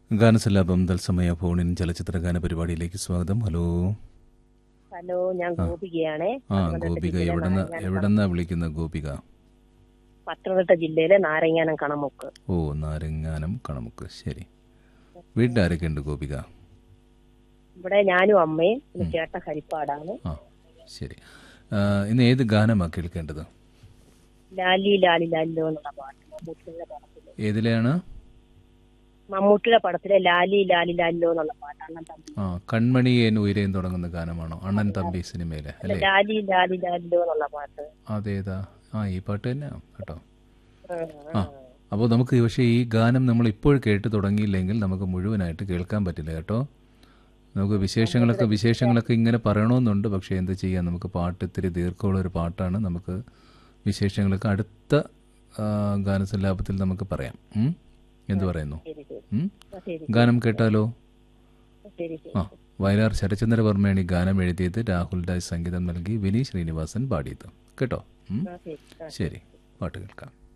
ഗാനസല്ലാപം തത്സമയ ഫോണിൻ ചലച്ചിത്ര ഗാന പരിപാടിയിലേക്ക് സ്വാഗതം ഹലോ ഹലോ ഞാൻ ഗോപികയാണേ ആ പത്തനംതിട്ട ഗോപിക ജില്ലയിലെ എവിടെന്ന നാരങ്ങാനം എവിടെന്നാ വിളിക്കുന്ന ഗോപിക പത്തനംതിട്ട ജില്ലയിലെ നാരങ്ങാനം കണമുക്ക് ഓ നാരങ്ങാനം കണമുക്ക് ശരി വീട്ടിലാരൊക്കെ ഉണ്ട് ഗോപിക ഇവിടെ ഞാനും അമ്മയും പിന്നെ ചേട്ടൻ ഹരിപ്പാടാണ് ആ ശരി ആ, ഇന്ന് ഏത് ഗാനമാണ് കേൾക്കേണ്ടത് ലാലി ലാലി ലാലിലോ എന്നുള്ള പാട്ട് മമ്മൂട്ടിയുടെ പടത്തില് ഏതിലെയാണ് മമ്മൂട്ടിയുടെ പടത്തിലെ ലാലി ലാലി ലാലിലോ എന്നുള്ള പാട്ട് അണ്ണൻ തമ്പി ആ കൺമണിയേൻ ഉയരേൻ തുടങ്ങുന്ന ഗാനമാണോ അണ്ണൻ തമ്പി സിനിമയിലെ അല്ലേ ലാലി ലാലി ലാലിലോ എന്നുള്ള പാട്ട് അതേതാ ആ ഈ പാട്ട് തന്നെയാണ് കേട്ടോ ഉം, ആ അപ്പോൾ നമുക്ക് പക്ഷേ ഈ ഗാനം നമ്മൾ ഇപ്പോൾ കേട്ട് തുടങ്ങിയില്ലെങ്കിൽ നമുക്ക് മുഴുവനായിട്ട് കേൾക്കാൻ പറ്റില്ല കേട്ടോ നമുക്ക് വിശേഷങ്ങളൊക്കെ വിശേഷങ്ങളൊക്കെ ഇങ്ങനെ പറയണമെന്നുണ്ട് പക്ഷേ എന്ത് ചെയ്യാം നമുക്ക് പാട്ട് ഇത്തിരി ദീർഘമുള്ള ഒരു പാട്ടാണ് നമുക്ക് വിശേഷങ്ങളൊക്കെ അടുത്ത ആ, ഗാനസല്ലാപത്തിൽ നമുക്ക് പറയാം ഉം? എന്ത് പറയുന്നു ശരി ശരി ഉം? ആ, ശരി ഗാനം കേട്ടാലോ ശരി ശരി ആ വയലാർ ശരചന്ദ്രവർമ്മയാണ് ഈ ഗാനം എഴുതിയത് രാഹുൽ രാജ് സംഗീതം നൽകി വിനി ശ്രീനിവാസൻ പാടിയത് കേട്ടോ ഉം? ആ, ശരി ആ. ശരി പാട്ട് കേൾക്കാം